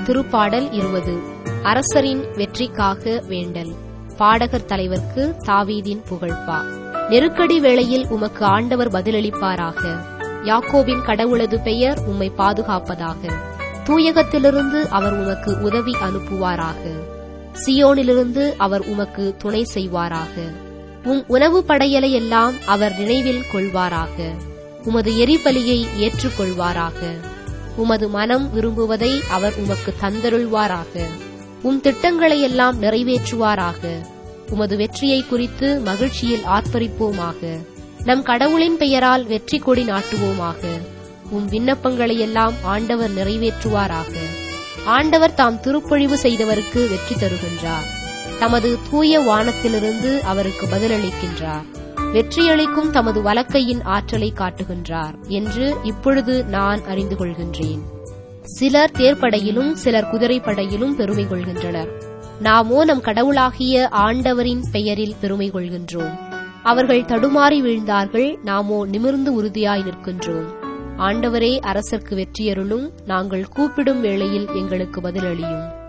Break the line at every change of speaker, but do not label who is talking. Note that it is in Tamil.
திருப்பாடல் இருபது அரசரின் வெற்றிக்காக வேண்டல் பாடகர் தலைவர்க்கு தாவீதின் புகழ்பா நெருக்கடி வேளையில் உமக்கு ஆண்டவர் பதிலளிப்பாராக யாக்கோபின் கடவுளது பெயர் உம்மை பாதுகாப்பதாக தூயகத்திலிருந்து அவர் உமக்கு உதவி அனுப்புவாராக சியோனிலிருந்து அவர் உமக்கு துணை செய்வாராக உம் உணவு படையலை எல்லாம் அவர் நினைவில் கொள்வாராக உமது எரிபலியை ஏற்றுக்கொள்வாராக உமது மனம் விரும்புவதை அவர் உமக்கு தந்தருள்வாராக உம் திட்டங்களை எல்லாம் நிறைவேற்றுவாராக உமது வெற்றியை குறித்து மகிழ்ச்சியில் ஆர்ப்பரிப்போமாக நம் கடவுளின் பெயரால் வெற்றி கொடி நாட்டுவோமாக உம் விண்ணப்பங்களை எல்லாம் ஆண்டவர் நிறைவேற்றுவாராக ஆண்டவர் தாம் திருப்பொழிவு செய்தவருக்கு வெற்றி தருகின்றார் தமது தூய வானத்திலிருந்து அவருக்கு பதிலளிக்கின்றார் வெற்றியளிக்கும் தமது வலக்கையின் ஆற்றலை காட்டுகின்றார் என்று இப்பொழுது நான் அறிந்து கொள்கின்றேன் சிலர் தேர்ப்படையிலும் சிலர் குதிரைப்படையிலும் பெருமை கொள்கின்றனர் நாமோ நம் கடவுளாகிய ஆண்டவரின் பெயரில் பெருமை கொள்கின்றோம் அவர்கள் தடுமாறி வீழ்ந்தார்கள் நாமோ நிமிர்ந்து உறுதியாய் நிற்கின்றோம் ஆண்டவரே அரசர்க்கு வெற்றியருளும் நாங்கள் கூப்பிடும் வேளையில் எங்களுக்கு பதிலளியும்